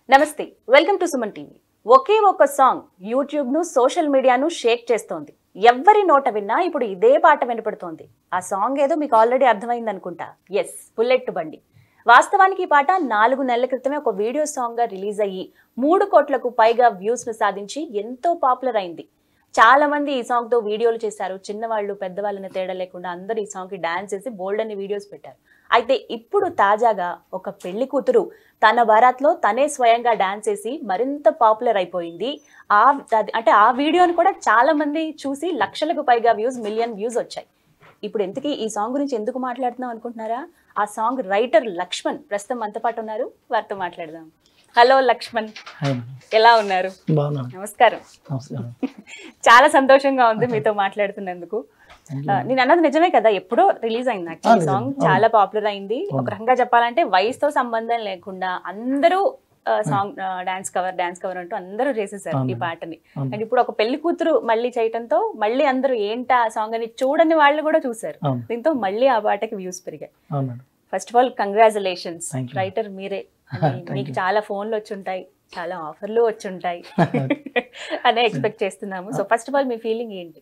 నమస్తే welcome to Suman TV ఒకే ఒక సాంగ్ యూట్యూబ్ ను సోషల్ మీడియాను షేక్ చేస్తోంది ఎవ్వరి నోట విన్నా ఇప్పుడు ఇదే పాట వినపడుతోంది ఆ సాంగ్ ఏదో మీకు ఆల్రెడీ అర్థమైంది అనుకుంటా ఎస్ బుల్లెట్ బండి వాస్తవానికి ఈ పాట నాలుగు నెలల క్రితమే ఒక వీడియో సాంగ్ గా రిలీజ్ అయ్యి మూడు కోట్లకు పైగా వ్యూస్ ను సాధించి ఎంతో పాపులర్ అయింది చాలా మంది ఈ సాంగ్ తో వీడియోలు చేశారు చిన్నవాళ్ళు పెద్దవాళ్ళని తేడా లేకుండా అందరూ ఈ సాంగ్ కి డాన్స్ చేసి బోల్డ్ అని వీడియోస్ పెట్టారు అయితే ఇప్పుడు తాజాగా ఒక పెళ్లి కూతురు తన బారాత్లో తనే స్వయంగా డాన్స్ చేసి మరింత పాపులర్ అయిపోయింది ఆ అది- అంటే ఆ వీడియోని కూడా చాలా మంది చూసి లక్షలకు పైగా వ్యూస్ మిలియన్ వ్యూస్ వచ్చాయి ఇప్పుడు ఎంతకీ ఈ సాంగ్ గురించి ఎందుకు మాట్లాడుతున్నాం అనుకుంటున్నారా ఆ సాంగ్ రైటర్ లక్ష్మణ్ ప్రస్తుతం మనతో పాటు ఉన్నారు వారితో మాట్లాడదాం హలో లక్ష్మణ్ హాయ్ మేడం ఎలా ఉన్నారు బాగున్నాను నమస్కారం నమస్కారం చాలా సంతోషంగా ఉంది మీతో మాట్లాడుతున్నందుకు ఆ, నేను అన్నది నిజమే కదా ఎప్పుడో రిలీజ్ అయింది ఆ, యాక్చువల్లీ నిజమే. సాంగ్ అవును. చాలా పాపులర్ అయింది ఒక రకంగా చెప్పాలంటే వయసుతో సంబంధం లేకుండా అందరూ song dance cover dance cover అంటూ అందరూ చేసేసారు ఈ అవును. పాటని అవును. అండ్ ఇప్పుడు ఒక పెళ్లి కూతురు మళ్ళీ చేయటంతో మళ్ళీ అందరూ ఏంటా ఆ సాంగ్ అని చూడని వాళ్ళు కూడా చూసారు అవును దీంతో మళ్ళీ ఆ పాటకి వ్యూస్ పెరిగాయి అవును madam first of all congratulations Thank you. Writer మీరే Thank మీకు you. చాలా ఫోన్లు వచ్చి ఉంటాయి చాలా ఆఫర్లు వచ్చి ఉంటాయి అనే ఎక్స్పెక్ట్ చేస్తున్నాము సో ఫస్ట్ ఆఫ్ ఆల్ మీ ఫీలింగ్ ఏంటి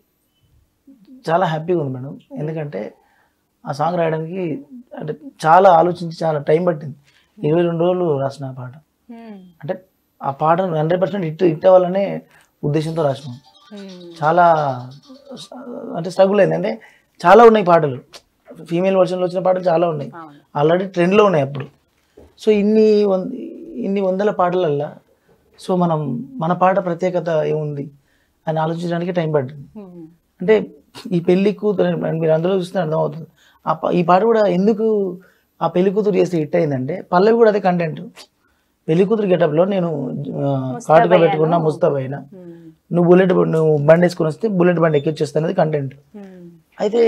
చాలా హ్యాపీగా ఉంది మేడం ఎందుకంటే ఆ సాంగ్ రాయడానికి అంటే చాలా ఆలోచించి చాలా టైం పట్టింది ఇరవై రెండు రోజులు రాసిన ఆ పాట అంటే ఆ పాటను హండ్రెడ్ పర్సెంట్ హిట్ హిట్ అవ్వాలనే ఉద్దేశంతో రాసినాం చాలా అంటే స్ట్రగుల్ అయింది అంటే చాలా ఉన్నాయి పాటలు ఫీమేల్ వర్షన్లో వచ్చిన పాటలు చాలా ఉన్నాయి అవును ఆల్రెడీ ట్రెండ్లో ఉన్నాయి అప్పుడు సో ఇన్ని వంద ఇన్ని వందల పాటలల్లా సో మనం మన పాట ప్రత్యేకత ఏముంది అని ఆలోచించడానికి టైం పట్టింది Hmm. అంటే ఈ పెళ్లి కూతురు అని మీరు అందులో చూస్తే అర్థమవుతుంది ఆ ప- ఈ పాట కూడా ఎందుకు ఆ పెళ్లి కూతురు చేస్తే హిట్ అయిందంటే పల్లవి కూడా అదే కంటెంట్ పెళ్లి కూతురు గెటప్లో నేను ఆ, కాటుగా పెట్టుకున్నా ముస్తాబైన Hmm. నువ్వు బుల్లెట్ నువ్వు బండి వేసుకుని వస్తే బుల్లెట్ బండి ఎక్కిచ్చేస్తా అనేది కంటెంట్ Hmm. అయితే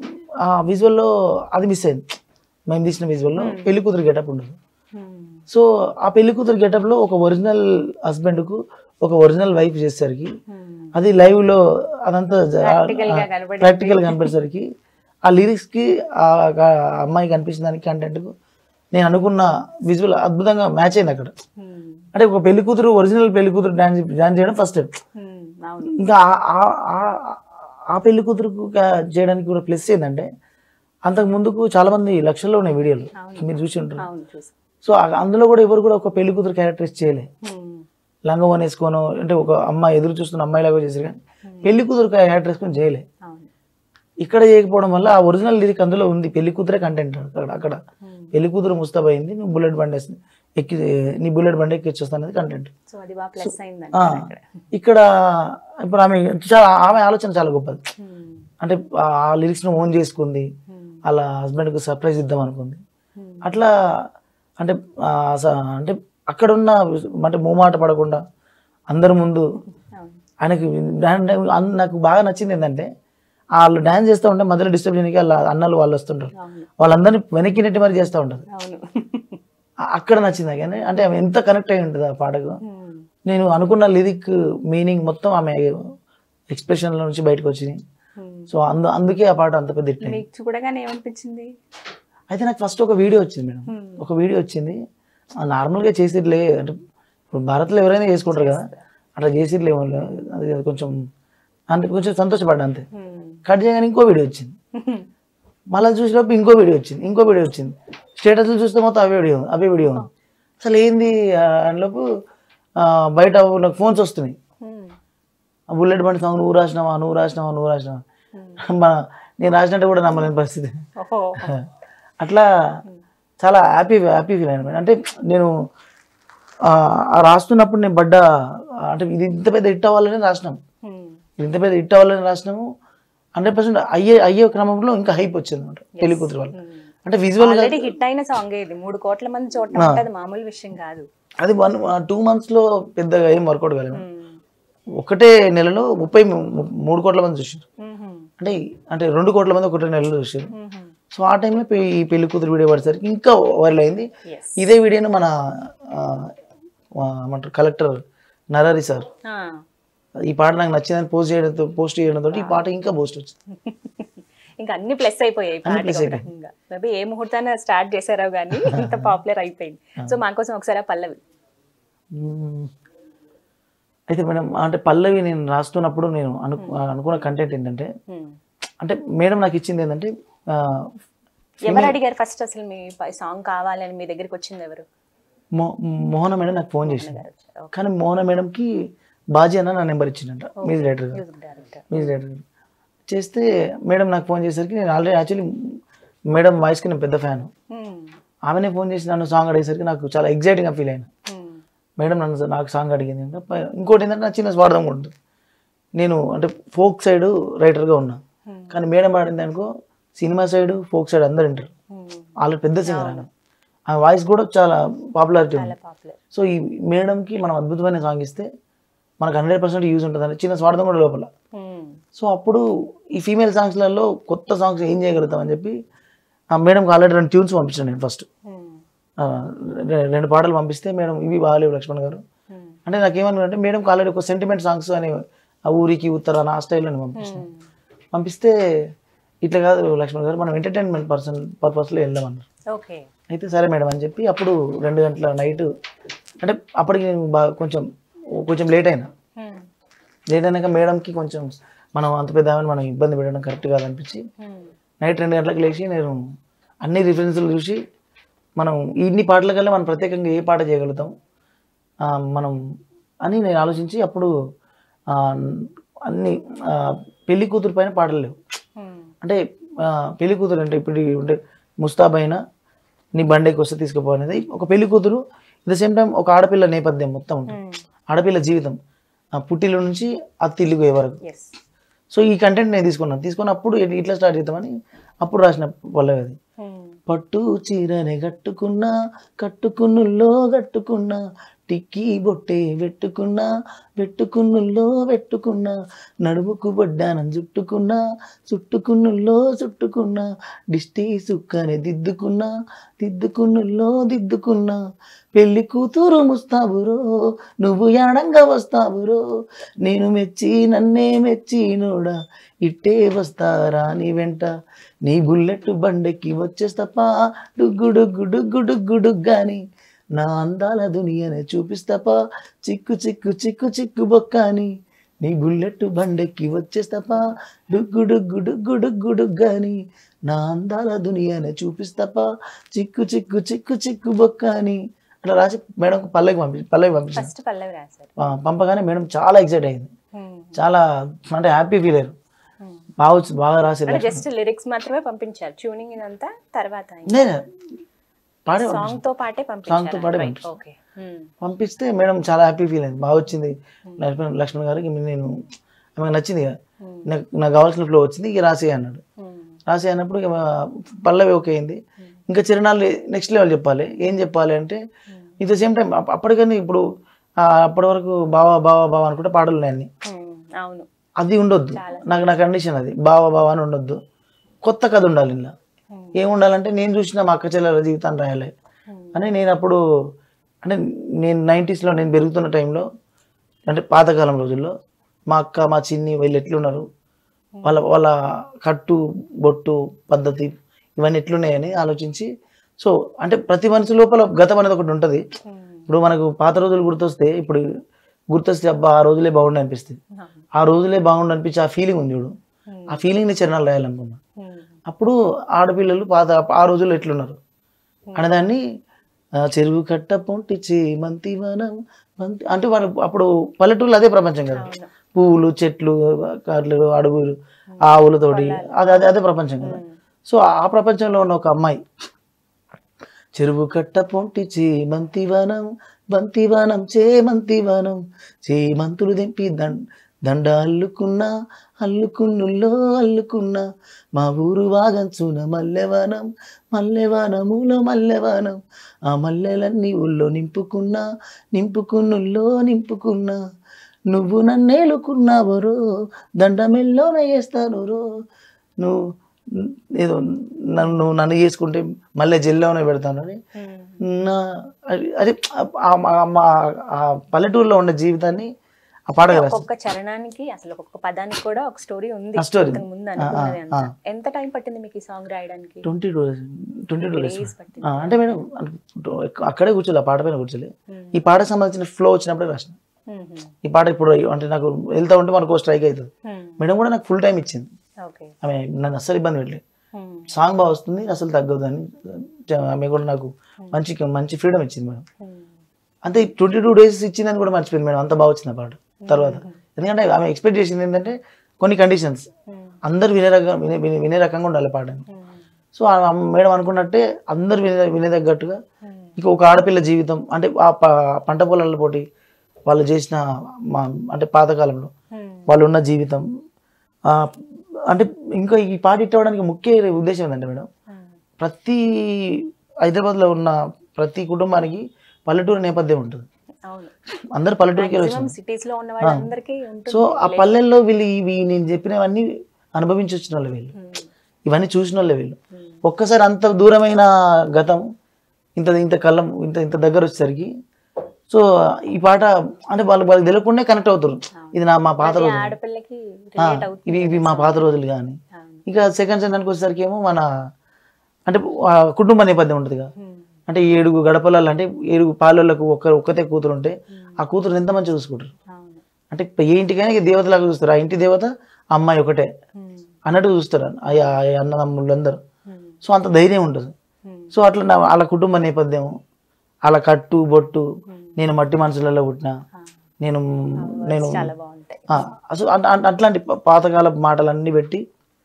ఆ విజువల్లో అది మిస్ అయింది మేము తీసిన విజువల్లో పెళ్లి కూతురు గెటప్ ఉండదు Hmm. సో ఆ పెళ్లి కూతురు గెటప్లో ఒక ఒరిజినల్ హస్బెండ్కు ఒక ఒరిజినల్ వైఫ్ చేసేసరికి Hmm. అది లైవ్లో అదంతా Practical గా కనబడింది. ప్రాక్టికల్ కనిపించేసరికి ఆ లిరిక్స్కి ఆ ఆ అమ్మాయి కనిపించిన దానికి కంటెంట్కు నేను అనుకున్న విజువల్ అద్భుతంగా మ్యాచ్ అయింది అక్కడ Hmm. అంటే ఒక పెళ్లి కూతురు ఒరిజినల్ పెళ్లి కూతురు డాన్స్ డాన్స్ చేయడం ఫస్ట్ Hmm. అవును ఇంకా ఆ- ఆ- ఆ- ఆ పెళ్లి కూతురుకు గా- చేయడానికి కూడా ప్లస్ ఏంటంటే అంతకు ముందుకు చాలా మంది లక్షల్లో ఉన్నాయి వీడియోలు అవును. మీరు చూసి ఉంటారు అవును చూసి సో ఆ- అందులో కూడా ఎవరు కూడా ఒక పెళ్లి కూతురు క్యారెక్టర్స్ చేయలే Hmm. లంగం వేసుకోను అంటే ఒక అమ్మాయి ఎదురు చూస్తున్న అమ్మాయిలాగా చేశారు కానీ పెళ్లి కూతురు క్యారెక్టర్ వేసుకొని చేయలే అవును ఇక్కడ చేయకపోవడం వల్ల ఆ ఒరిజినల్ లిరిక్ అందులో ఉంది పెళ్లి కూతురే కంటెంట్ అక్కడ అక్కడ Hmm. పెళ్లి కూతురు ముస్తాబైంది నువ్వు బుల్లెట్ బండి వేస్తుంది ఎక్కి నీ బుల్లెట్ బండి ఎక్కిచ్చేస్తా అనేది కంటెంట్ సో అది బాగా ప్లస్ అయింది ఆ, అక్కడ ఇక్కడ ఇప్పుడు ఆమె చాలా ఆమె ఆలోచన చాలా గొప్పది Hmm. అంటే ఆ లిరిక్స్ను ఓన్ చేసుకుంది Hmm. అలా హస్బెండ్కి సర్ప్రైజ్ ఇద్దాం అనుకుంది Hmm. అట్లా అంటే ఆ, స- అంటే అక్కడ ఉన్న అంటే మూమాట పడకుండా అందరి ముందు అవును ఆయనకి డాన్- అన్- నాకు బాగా నచ్చింది ఏంటంటే వాళ్ళు డాన్స్ చేస్తూ ఉంటే మధ్యలో డిస్టర్బ్ చేయడానికి వాళ్ళ అన్నలు వాళ్ళు వస్తుంటారు అవును వాళ్ళందరినీ వెనక్కి నెట్టి మరి చేస్తూ ఉంటారు అవును ఆ- అక్కడ నచ్చింది నాకు కానీ అంటే ఆమె ఎంత కనెక్ట్ అయి ఉంటుంది ఆ పాటకు Hmm. నేను అనుకున్న లిరిక్ మీనింగ్ మొత్తం ఆమె ఎక్స్ప్రెషన్ల నుంచి బయటకు వచ్చింది Hmm. సో అందు అందుకే ఆ పాట అంత పెద్ద హిట్ అయింది మీకు చూడగానే ఏమనిపించింది అయితే నాకు ఫస్ట్ ఒక వీడియో వచ్చింది మేడం Hmm. ఒక వీడియో వచ్చింది ఆ నార్మల్గా చేసేట్లే అంటే ఇప్పుడు భారత్లో ఎవరైనా చేసుకుంటారు కదా అట్లా చేసేట్లే అది కొంచెం అంటే కొంచెం సంతోషపడ్డా అంతే Hmm. కట్ చేయగానే ఇంకో వీడియో వచ్చింది మళ్ళీ చూసినప్పుడు ఇంకో వీడియో వచ్చింది ఇంకో వీడియో వచ్చింది స్టేటస్లు చూస్తే మొత్తం అవే వీడియో అవే వీడియో ఉంది అసలు ఏంది ఆ, అందులోపు ఆ, బయట నాకు ఫోన్స్ వస్తున్నాయి Hmm. ఆ బుల్లెట్ బండి సాంగ్ నువ్వు రాసినావా నువ్వు రాసినావా నువ్వు రాసినావా మన నేను రాసినట్టు కూడా నమ్మలేని పరిస్థితి ఓహో అట్లా చాలా హ్యాపీ హ్యాపీ ఫీల్ అయినా అంటే నేను ఆ, ఆ రాస్తున్నప్పుడు నేను పడ్డ అంటే ఇది ఇంత పెద్ద హిట్ అవ్వాలని రాసినాం Hmm. ఇది ఇంత పెద్ద హిట్ అవ్వాలని రాసినాము హండ్రెడ్ పర్సెంట్ అయ్యే అయ్యే క్రమంలో ఇంకా హైప్ వచ్చింది అనమాట పెళ్లి కూతురు వాళ్ళు Hmm. అంటే విజువల్ ఆల్రెడీ హిట్ అయిన సాంగ్ ఇది మూడు కోట్ల మంది చూడటం అంటే అది మామూలు విషయం కాదు అది వన్ టూ మంత్స్ లో పెద్దగా ఏం వర్కౌట్ కాలేదు Hmm. ఒకటే నెలలో ముప్పై ము- మూడు కోట్ల మంది చూసారు Mhm. అంటే అంటే రెండు కోట్ల మంది ఒకటే నెలలో చూసారు Mhm. సో ఆ టైంలో ఈ పెళ్లి కూతురు వీడియో పడేసరికి ఇంకా వైరల్ అయింది Yes. ఇదే వీడియోని మన ఆ, ఆ, ఏమంటారు కలెక్టర్ నరహరి సార్ Ah. ఈ పాట నాకు నచ్చిందని పోస్ట్ చేయడంతో పోస్ట్ చేయడంతో ఈ పాట ఇంకా పోస్ట్ వచ్చింది ఇంకా అన్ని ప్లస్ అయిపోయాయి అన్ని పాటకి plus ఒక అయిపోయాయి. రకంగా మేబీ ఏ ముహూర్తాన్ని స్టార్ట్ చేశారో కానీ ఇంత పాపులర్ అయిపోయింది సో మా కోసం ఒకసారి ఆ పల్లవి మ్మ్. అయితే మేడం అంటే పల్లవి నేను రాస్తున్నప్పుడు నేను అను అనుకున్న కంటెంట్ ఏంటంటే Hmm. అంటే మేడం నాకు ఇచ్చింది ఏంటంటే ఆ, ఎవరు అడిగారు ఫస్ట్ అసలు మీ సాంగ్ కావాలని మీ దగ్గరికి వచ్చింది ఎవరు మో- మోహన మేడం నాకు ఫోన్ చేసింది గారు వచ్చారు. Okay. కానీ మోహన మేడంకి బాజీ అన్న నా నెంబర్ ఇచ్చిందంట మ్యూజిక్ డైరెక్టర్ గారు Music director. మ్యూజిక్ డైరెక్టర్ గారు చేస్తే మేడం నాకు ఫోన్ చేసేసరికి నేను ఆల్రెడీ యాక్చువల్లీ మేడం వాయిస్కి నేను పెద్ద ఫ్యాను Hmm. ఆమెనే ఫోన్ చేసి నన్ను సాంగ్ అడిగేసరికి నాకు చాలా ఎగ్జైటింగ్గా ఫీల్ అయినా Hmm. మేడం నన్ను నాకు సాంగ్ అడిగింది అంటే పై- ఇంకోటి ఏంటంటే నా చిన్న స్వార్థం కూడా ఉంటుంది నేను అంటే ఫోక్ సైడ్ రైటర్గా ఉన్నా Hmm. కానీ మేడం పాడింది అనుకో సినిమా సైడ్ ఫోక్ సైడ్ అందరు వింటారు Hmm. వాళ్ళు పెద్ద సింగర్ ఆమె ఆ వాయిస్ కూడా చాలా పాపులారిటీ ఉంది చాలా పాపులర్ సో ఈ మేడంకి మనం అద్భుతమైన సాంగ్ ఇస్తే మనకు హండ్రెడ్ పర్సెంట్ యూజ్ ఉంటుంది చిన్న స్వార్థం కూడా లోపల సో అప్పుడు ఈ ఫీమేల్ సాంగ్స్లలో కొత్త సాంగ్స్ ఏం చేయగలుగుతామని చెప్పి ఆ మేడంకి ఆల్రెడీ రెండు ట్యూన్స్ పంపించాను నేను ఫస్ట్ రెండు పాటలు పంపిస్తే మేడం ఇవి బాగాలేవు లక్ష్మణ్ గారు అంటే నాకేమన్నా అంటే మేడంకి ఆల్రెడీ ఒక సెంటిమెంట్ సాంగ్స్ అని ఆ ఊరికి ఉత్తరాన ఆ స్టైల్లో పంపించాను పంపిస్తే ఇట్లా కాదు లక్ష్మణ్ గారు మనం ఎంటర్టైన్మెంట్ పర్సన్ పర్పస్లో వెళ్దామన్నారు ఓకే అయితే సరే మేడం అని చెప్పి అప్పుడు రెండు గంటల నైట్ అంటే అప్పటికి నేను బాగా కొంచెం కొంచెం లేట్ అయినా లేట్ అయినాక మేడంకి కొంచెం మనం అంత పెద్ద ఆమెను మనం ఇబ్బంది పెట్టడం కరెక్ట్ కాదనిపించి నైట్ రెండు గంటలకు లేచి నేను అన్ని రిఫరెన్స్లు చూసి మనం ఇన్ని పాటలకల్లా మనం ప్రత్యేకంగా ఏ పాట చేయగలుగుతాం ఆ, మనం అని నేను ఆలోచించి అప్పుడు ఆ, అన్ని ఆ, పెళ్లి కూతురు పైన పాటలు లేవు అంటే ఆ, పెళ్లి కూతురు అంటే ఇప్పుడు ఉంటే ముస్తాబైన నీ బండేకి వస్తే తీసుకుపో అనేది ఒక పెళ్లి కూతురు ఇట్ ద సేమ్ టైం ఒక ఆడపిల్ల నేపథ్యం మొత్తం ఉంటుంది ఆడపిల్ల జీవితం ఆ పుట్టిల నుంచి అత్తిల్లు పోయే వరకు ఎస్ సో ఈ కంటెంట్ నేను తీసుకున్నాను తీసుకున్నప్పుడు ఇట్లా- ఇట్లా స్టార్ట్ చేద్దామని అప్పుడు రాసిన పల్లవి అది పట్టు చీరనే కట్టుకున్నా కట్టుకున్నుల్లో కట్టుకున్నా టిక్కీ బొట్టే పెట్టుకున్నా పెట్టుకున్నుల్లో పెట్టుకున్నా నడుముకు బొడ్డానం చుట్టుకున్నా చుట్టుకున్నుల్లో చుట్టుకున్నా దిష్టి సుక్కనే దిద్దుకున్నా దిద్దుకున్నుల్లో దిద్దుకున్నా పెళ్లి కూతురు ముస్తాబురో నువ్వు యాడంగా వస్తావురో నేను మెచ్చి నన్నే మెచ్చి నోడా ఇట్టే వస్తారా నీ వెంట నీ బుల్లెట్ బండెక్కి వచ్చేస్తపా డుగ్గు డుగ్గు డుగ్గు డుగ్గు డుగ్గాని నా అందాల దునియనే చూపిస్తపా చిక్కు చిక్కు చిక్కు చిక్కు బొక్కాని నీ బుల్లెట్ బండెక్కి వచ్చేస్తపా డుగ్గు డుగ్గు డుగ్గు డుగ్గు డుగ్గాని నా అందాల దునియనే చూపిస్తపా చిక్కు చిక్కు చిక్కు చిక్కు బొక్కాని అట్లా రాసి మేడం పల్లెకి పంపి పల్లెకి పంపించాను ఫస్ట్ పల్లవి రాశారు ఆ, పంపగానే మేడం చాలా ఎక్సైట్ అయింది Hmm. చాలా అంటే హ్యాపీ ఫీల్ అయ్యారు Hmm. బాగా వచ్చి- బాగా రాసి అంటే జస్ట్ లిరిక్స్ మాత్రమే పంపించారు ట్యూనింగ్ ఇదంతా తర్వాత నేను పాడే సాంగ్ తో పాటే Song తో పంపించారు పాటే రైట్ పంపించారు. ఓకే పంపిస్తే మేడం చాలా హ్యాపీ ఫీల్ అయింది బాగా వచ్చింది లక్ష్మణ్ లక్ష్మణ్ గారికి నేను ఆమెకు నచ్చింది ఇక నాకు నాకు కావాల్సిన ఫ్లో వచ్చింది ఇక రాసి అన్నాడు రాసి అన్నప్పుడు ఇక మా- పల్లవి ఓకే అయింది ఇంకా చిరణాలు నెక్స్ట్ లెవెల్ చెప్పాలి ఏం చెప్పాలి అంటే ఇట్ ద సేమ్ టైం అప్పటికని ఇప్పుడు ఆ, అప్పటి వరకు బావా బావా బావా అనుకుంటే పాటలు ఉన్నాయి అన్ని అవును అది ఉండొద్దు నాకు నా కండిషన్ అది బావా బావా అని ఉండొద్దు కొత్త కథ ఉండాలి ఇలా Hmm. ఏం ఉండాలంటే నేను చూసిన మా అక్క చెల్లెల జీవితాన్ని రాయాలి Hmm. అని నేను అప్పుడు అంటే నేను నైంటీస్లో నేను పెరుగుతున్న టైంలో అంటే పాతకాలం రోజుల్లో మా అక్క మా చిన్ని వీళ్ళు ఎట్లున్నారు వాళ్ళ వాళ్ళ కట్టు బొట్టు పద్ధతి ఇవన్నీ ఎట్లున్నాయని ఆలోచించి సో అంటే ప్రతి మనిషి లోపల గతం అనేది ఒకటి ఉంటుంది Hmm. ఇప్పుడు మనకు పాత రోజులు గుర్తొస్తే ఇప్పుడు గుర్తొస్తే అబ్బా ఆ రోజులే బాగుండు అనిపిస్తుంది అవును. ఆ రోజులే బాగుండు అనిపించి ఆ ఫీలింగ్ ఉంది చూడు Hmm. ఆ ఫీలింగ్ని చరణాలు రాయాలనుకున్నా Hmm. అప్పుడు ఆడపిల్లలు పాత ఆ రోజుల్లో ఎట్లున్నారు అనేదాన్ని ఆ, చెరువు కట్ట పొంటి చేమంతి వనం మంతి అంటే వాళ్ళు అప్పుడు పల్లెటూళ్ళు అదే ప్రపంచం కదా అవును. పువ్వులు చెట్లు కర్లు అడవులు ఆవులతోటి అది అదే అదే ప్రపంచం కదా Hmm. సో ఆ ప్రపంచంలో ఉన్న ఒక అమ్మాయి చెరువు కట్ట పొంటి చేమంతివనం బంతివనం చేమంతివనం చేమంతులు దింపి దండ దండ అల్లుకున్నా అల్లుకున్నుల్లో అల్లుకున్నా మా ఊరు వాగంచున మల్లెవనం మల్లెవనములో మల్లెవనం ఆ మల్లెలన్నీ ఊళ్ళో నింపుకున్నా నింపుకున్నుల్లో నింపుకున్నా నువ్వు నన్నేలుకున్నావరో దండమెల్లోనే వేస్తాను రో నువ్వు ఏదో నన్ను నన్ను చేసుకుంటే మళ్ళీ జెల్లోనే పెడతానని Hmm. నా అది- అది ఆ- ఆ- మా- ఆ పల్లెటూరులో ఉండే జీవితాన్ని ఆ పాట రాసి ఒక్కొక్క చరణానికి అసలు ఒక్కొక్క పదానికి కూడా ఒక స్టోరీ ఉంది ఆ story. ఇంతకు ముందు ఆ, అనుకున్నది ఆ, అంతా. ఆ. ఎంత టైం పట్టింది మీకు ఈ సాంగ్ రాయడానికి twenty two days twenty two days days పట్టింది. అంటే మేడం అంటే అక్కడే కూర్చోలే ఆ పాట పైన కూర్చోలే Hmm. ఈ పాటకు సంబంధించిన ఫ్లో వచ్చినప్పుడే రాసిన మ్మ్, మ్మ్. ఈ పాట ఇప్పుడు అంటే నాకు వెళ్తా ఉంటే మనకు స్ట్రైక్ అవుతుంది మ్మ్. మేడం కూడా నాకు ఫుల్ టైం ఇచ్చింది ఓకే ఆమె నన్ను అస్సలు ఇబ్బంది పెట్టలేదు మ్మ్. సాంగ్ బాగా వస్తుంది అసలు తగ్గదు అని చ- ఆమె కూడా నాకు మంచి మంచి ఫ్రీడమ్ ఇచ్చింది మేడం మ్మ్. అంతే ట్వంటీ టూ డేస్ ఇచ్చిందని కూడా మర్చిపోయింది మేడం అంత బాగా వచ్చింది ఆ పాట తర్వాత ఎందుకంటే ఆమె ఎక్స్పెక్ట్ చేసింది ఏంటంటే కొన్ని కండిషన్స్ మ్మ్. అందరు వినే రకం వినే వినే- వినే రకంగా ఉండాలి పాటని మ్మ్. సో ఆ మేడం అనుకున్నట్టే అందరు వినే వినేదగ్గట్టుగా మ్మ్. ఇక ఒక ఆడపిల్ల జీవితం అంటే ఆ ప- పంట పొలాల పోటీ వాళ్ళు చేసిన మా అంటే పాతకాలంలో మ్మ్. వాళ్ళు ఉన్న జీవితం ఆ, అంటే ఇంకా ఈ పాట ఇట్టవడానికి ముఖ్య ఉద్దేశం ఏంటంటే మేడం మ్మ్. ప్రతి హైదరాబాద్లో ఉన్న ప్రతి కుటుంబానికి పల్లెటూరు నేపథ్యం ఉంటుంది అవును అందరు పల్లెటూరుకే మాక్సిమం వచ్చారు సిటీస్ లో ఉన్న వాళ్ళందరికీ ఉంటుంది సో ఆ పల్లెల్లో వీళ్ళు ఇవి నేను చెప్పినవన్నీ అనుభవించి వచ్చిన వాళ్ళు వీళ్ళు మ్మ్. ఇవన్నీ చూసిన వాళ్ళే వీళ్ళు మ్మ్. ఒక్కసారి అంత దూరమైన గతం ఇంత ఇంత కళ్ళం ఇంత ఇంత దగ్గర వచ్చేసరికి సో ఈ పాట అంటే వాళ్ళు వాళ్ళకి తెలియకుండా కనెక్ట్ అవుతారు ఇది నా మా పాత ప్రతి రోజులు ఆడపిల్లకి ఆ, రిలేట్ అవుతుంది ఇవి ఇవి మా పాత రోజులు కానీ అవును. ఇక సెకండ్ సెంటానికి వచ్చేసరికి ఏమో మన అంటే ఆ కుటుంబ నేపథ్యం ఉంటుంది కదా మ్మ్. అంటే ఏడుగు గడపలాలు అంటే ఏడుగు పాలలకు ఒక్క ఒక్కతే కూతురు ఉంటే ఆ కూతురు ఎంత మంచిగా చూసుకుంటారు అవును అంటే ఏ ఇంటికైనా ఇక దేవతలాగా చూస్తారు ఆ ఇంటి దేవత ఆ అమ్మాయి ఒకటే మ్మ్. అన్నట్టు చూస్తారు ఆ ఆ అన్నదమ్ముళ్ళు అందరూ మ్మ్. సో అంత ధైర్యం ఉంటుంది మ్మ్. సో అట్లా నా వాళ్ళ కుటుంబ నేపథ్యం వాళ్ళ కట్టు బొట్టు నేను మట్టి మనసులలో పుట్టిన ఆ. నేను నేను చాలా బాగుంటాయి ఆ, అసలు అట్- అట్- అట్లాంటి ప- పాతకాల మాటలన్నీ పెట్టి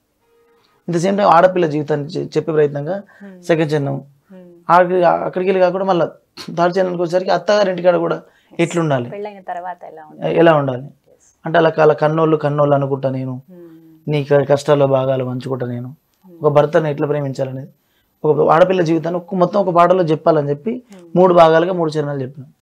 ఇంత సేమ్ టైం ఆడపిల్ల జీవితాన్ని చె- చెప్పే ప్రయత్నంగా సెకండ్ చిన్నం మ్మ్. అక్కడికి అక్కడికి వెళ్ళి కాకుండా మళ్ళీ థర్డ్ చిన్నానికి వచ్చేసరికి అత్తగారి ఇంటికాడ కూడా ఎట్లుండాలి పెళ్ళైన తర్వాత ఎలా ఉంటుంది ఎలా ఉండాలి అంటే అలా అలా కన్నోళ్ళు కన్నోళ్ళు అనుకుంటా నేను మ్మ్. నీ క- కష్టాల్లో భాగాలు పంచుకుంటా నేను ఒక భర్తను ఎట్లా ప్రేమించాలనేది ఒక ఆడపిల్ల జీవితాన్ని ఒక్క మొత్తం ఒక పాటలో చెప్పాలని చెప్పి మూడు భాగాలుగా మూడు చరణాలు చెప్పిన